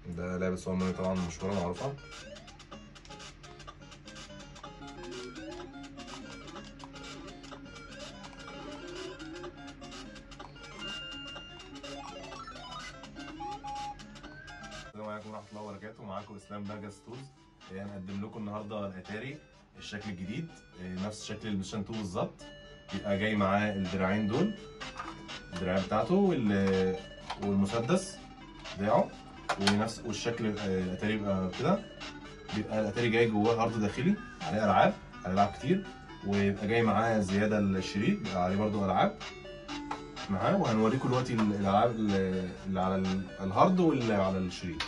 ده لعبة سوبر ماريو طبعا مشهورة معروفة السلام عليكم ورحمة الله وبركاته معاكم اسلام باجا ستورز إيه، هنقدم لكم النهارده الاتاري الشكل الجديد إيه، نفس شكل البلايستيشن 2 بالظبط يبقى جاي معاه الدراعين دول الدراع بتاعته وال- والمسدس بتاعه ونفس والشكل آه، الاتاري يبقى كده بيبقى الاتاري جاي جواه هارد داخلي عليه العاب عليه العاب كتير ويبقى جاي معاه زياده الشريط بيبقى عليه برضو العاب معاه وهنوريكم دلوقتي ال- الالعاب اللي اللي على ال- الهارد واللي على الشريط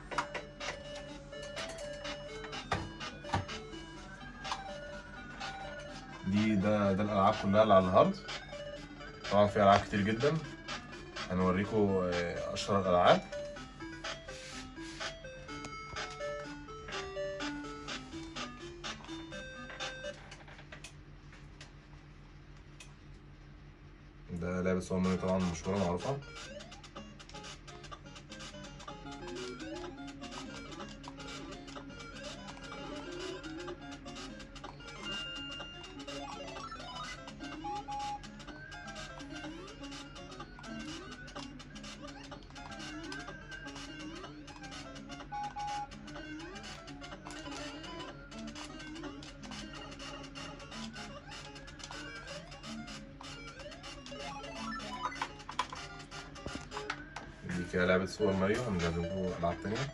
دي ده ده الالعاب كلها اللي على الهارد طبعا في العاب كتير جدا هنوريكم آه، اشهر الالعاب ده لعبة سوبر ماريو طبعا مشهورة معروفة دي كده لعبة سوبر ماريو هنجرب لكم ألعاب تانية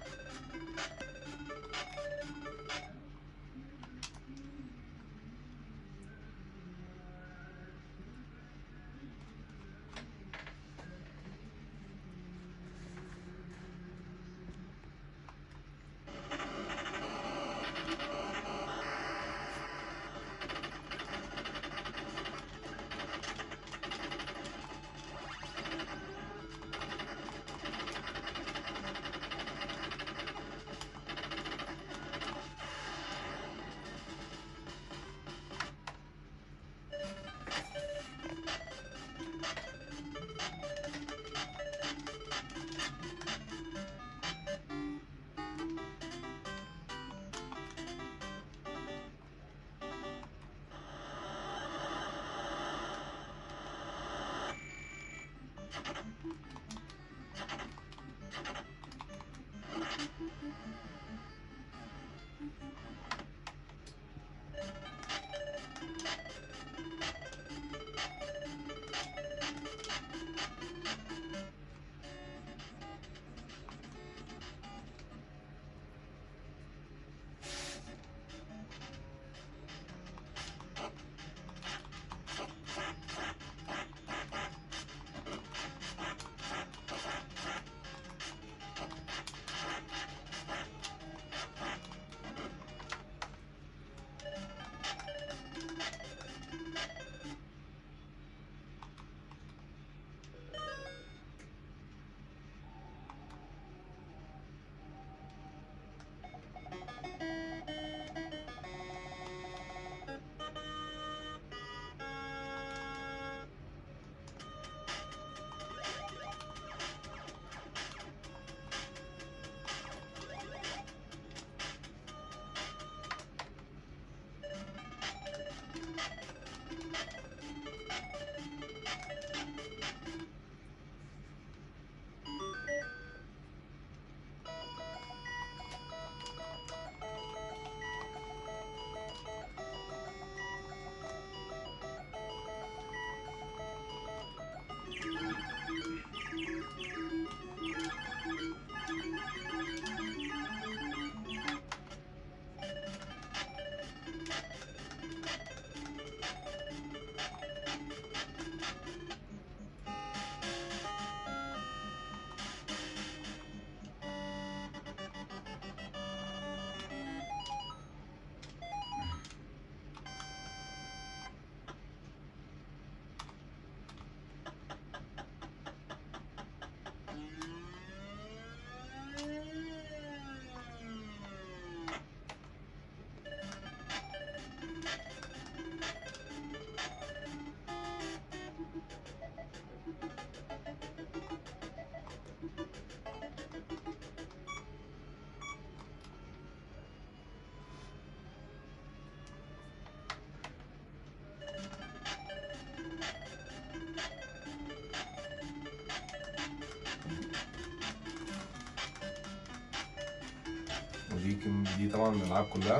دي كم دي طبعا الالعاب كلها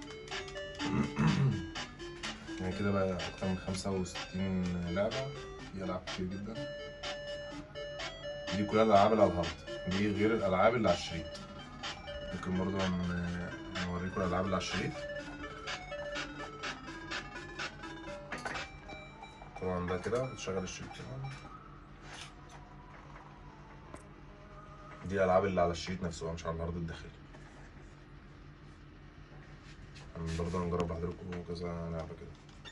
يعني كده بقى اكتر من 65 لعبه في العاب كتير جدا دي كلها الالعاب اللي على الهارد دي غير الالعاب اللي على الشريط ممكن برضه ن- نوريكم الالعاب اللي على الشريط طبعا ده كده بتشغل الشريط كده دي الالعاب اللي على الشريط نفسه بقى، مش على الهارد الداخلي هن- برضه هنجرب لحضراتكم كذا لعبه كده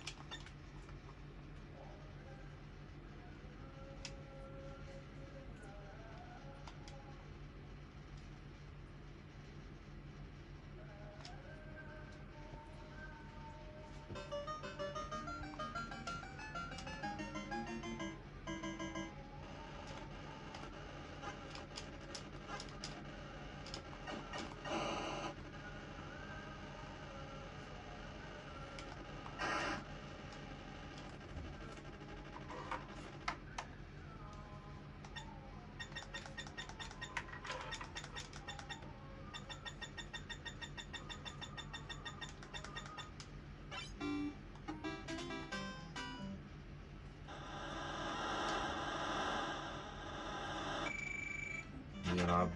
دي العاب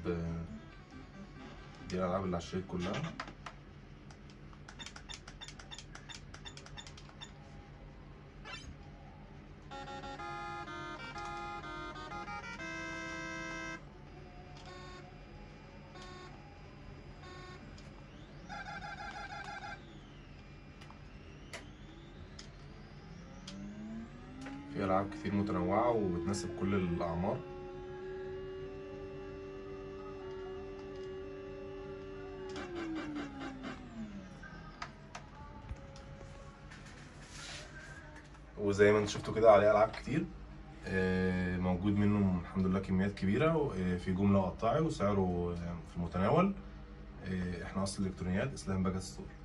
دي الالعاب اللي على الشريط كلها في العاب كتير متنوعه وبتناسب كل الاعمار وزي ما انتم شفتوا كده عليه العاب كتير آه، موجود منه الحمد لله كميات كبيره آه، في جمله وقطاعي وسعره آه، في المتناول آه، احنا اصل الالكترونيات اسلام باجا ستور